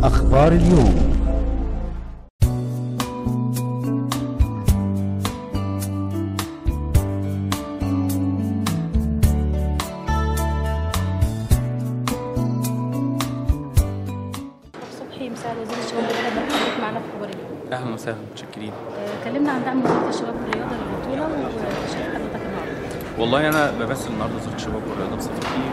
أخبار اليوم صبحي مساعد وزير الشباب والرياضه حضرتك معانا في خبر اليوم اهلا وسهلا متشكرين آه، كلمنا عن دعم وزاره الشباب والرياضه للبطوله وشايف حضرتك النهارده والله انا بمثل النهارده وزاره الشباب والرياضه بصفتي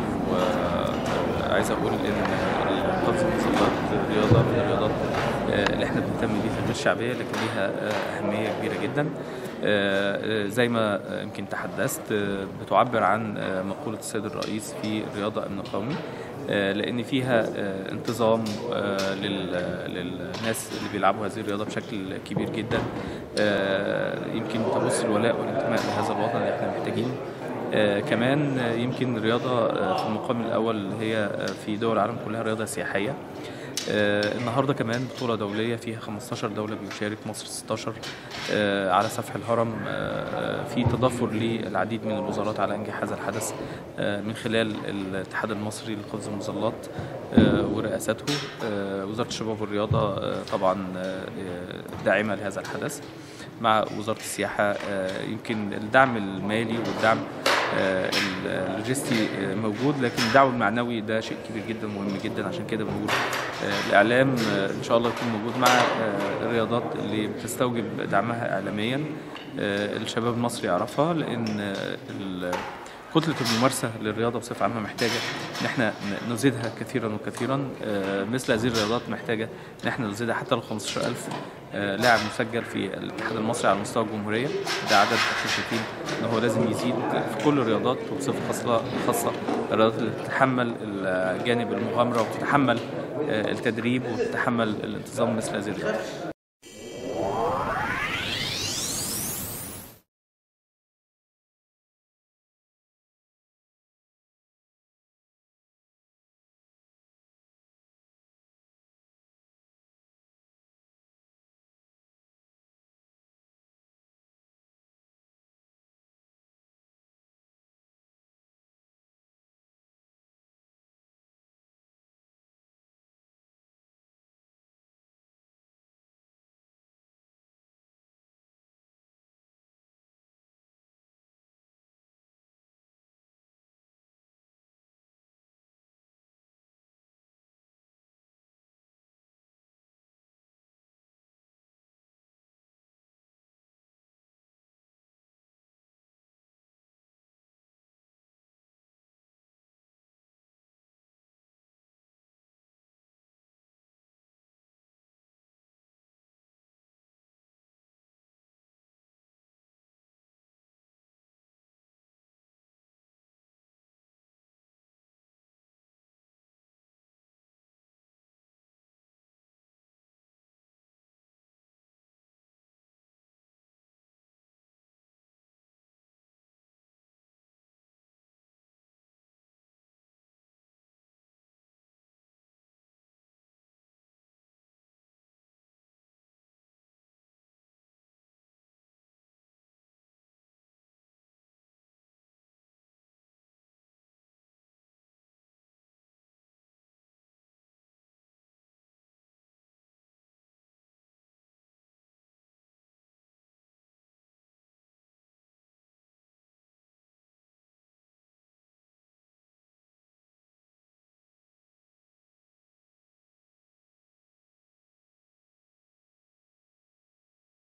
وعايز اقول ان قفز المظلات رياضه من الرياضات آه، اللي احنا بنهتم بيها غير شعبيه لكن ليها آه، اهميه كبيره جدا آه، آه، زي ما آه، يمكن تحدثت آه، بتعبر عن آه، مقوله السيد الرئيس في الرياضه امن قومي آه، لان فيها آه، انتظام آه، لل- للناس اللي بيلعبوا هذه الرياضه بشكل كبير جدا آه، يمكن تبص الولاء والانتماء لهذا الوطن اللي احنا محتاجينه آه، كمان آه، يمكن الرياضة آه، في المقام الأول هي آه، في دول العالم كلها رياضة سياحية آه، النهارده كمان بطولة دولية فيها 15 دولة بيشارك مصر 16 آه، على سفح الهرم آه، في تضافر للعديد من الوزارات على إنجاح هذا الحدث آه، من خلال الاتحاد المصري لقفز المظلات آه، ورئاسته آه، وزارة الشباب والرياضة آه، طبعا آه، داعمة لهذا الحدث مع وزارة السياحة آه، يمكن الدعم المالي والدعم آه، اللوجستي آه، موجود لكن الدعم المعنوي ده شيء كبير جدا مهم جدا عشان كده بنقول آه، الإعلام آه، إن شاء الله يكون موجود مع آه، الرياضات اللي بتستوجب دعمها إعلاميا آه، الشباب المصري يعرفها لأن آه، ال- كتلة الممارسة للرياضة بصفة عامة محتاجة إن احنا ن- نزيدها كثيرا وكثيرا آه، مثل هذه الرياضات محتاجة إن احنا نزيدها حتى لو 15000 آه، لاعب مسجل في الاتحاد المصري على مستوى الجمهورية ده عدد احنا شايفين إن هو لازم يزيد في كل الرياضات وبصفة خاصة خاصة الرياضات اللي بتتحمل الجانب المغامرة وبتتحمل آه، التدريب وبتتحمل الانتظام مثل هذه الرياضات